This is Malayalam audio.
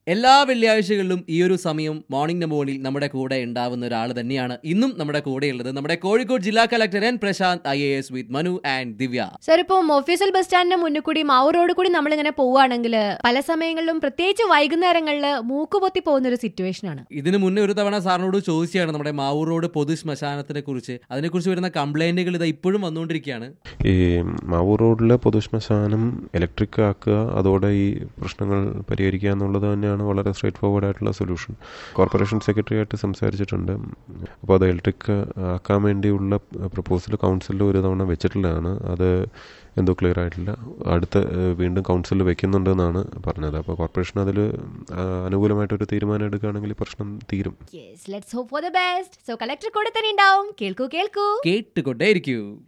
എല്ലാ വെള്ളിയാഴ്ചകളിലും ഈ ഒരു സമയം മോർണിംഗ് നമ്പോണിൽ നമ്മുടെ കൂടെ ഉണ്ടാവുന്ന ഒരാൾ തന്നെയാണ് ഇന്നും നമ്മുടെ കൂടെയുള്ളത് നമ്മുടെ കോഴിക്കോട് ജില്ലാ collector N Prashanth I A S with Manu and Divya sir ഇപ്പം ഒഫീഷ്യൽ ബസ് സ്റ്റാൻഡിന്റെ മുന്നിൽ കൂടി മാവൂർ റോഡ് കൂടി നമ്മളിങ്ങനെ പോവുകയാണെങ്കിൽ പല സമയങ്ങളിലും പ്രത്യേകിച്ച് വൈകുന്നേരങ്ങളിൽ മൂക്കുപൊത്തി പോകുന്ന ഒരു സിറ്റുവേഷൻ ആണ് ഇതിനു മുന്നേ ഒരു തവണ സാറിനോട് ചോദിച്ചാണ് നമ്മുടെ മാവൂർ റോഡ് പൊതു ശ്മശാനത്തിനെ കുറിച്ച് അതിനെക്കുറിച്ച് വരുന്ന കംപ്ലൈന്റുകൾ ഇത് ഇപ്പോഴും വന്നുകൊണ്ടിരിക്കുകയാണ് ഈ മാവൂർ റോഡിലെ പൊതുശ്മശാനം ഇലക്ട്രിക് ആക്കുക അതോടെ ഈ പ്രശ്നങ്ങൾ പരിഹരിക്കുക എന്നുള്ളത് തന്നെയാണ് വളരെ സ്ട്രേറ്റ് ഫോർവേഡ് ആയിട്ടുള്ള സൊല്യൂഷൻ കോർപ്പറേഷൻ സെക്രട്ടറി ആയിട്ട് സംസാരിച്ചിട്ടുണ്ട് അപ്പോൾ അത് ഇലക്ട്രിക് ആക്കാൻ വേണ്ടിയുള്ള പ്രപ്പോസൽ കൗൺസിലിൽ ഒരു തവണ വെച്ചിട്ടുള്ളതാണ് അത് എന്തോ ക്ലിയർ ആയിട്ടില്ല അടുത്ത ഏഹ്, വീണ്ടും കൗൺസിലിൽ വെക്കുന്നുണ്ടെന്നാണ് പറഞ്ഞത് അപ്പോൾ കോർപ്പറേഷൻ അതിൽ അനുകൂലമായിട്ടൊരു തീരുമാനം എടുക്കുകയാണെങ്കിൽ ഈ പ്രശ്നം തീരും yes let's hope for the best so collector കൂടെ തന്നെ ഉണ്ടാവും കേൾക്കൂ കേൾക്കൂ കേട്ടുകൊണ്ടേയിരിക്കൂ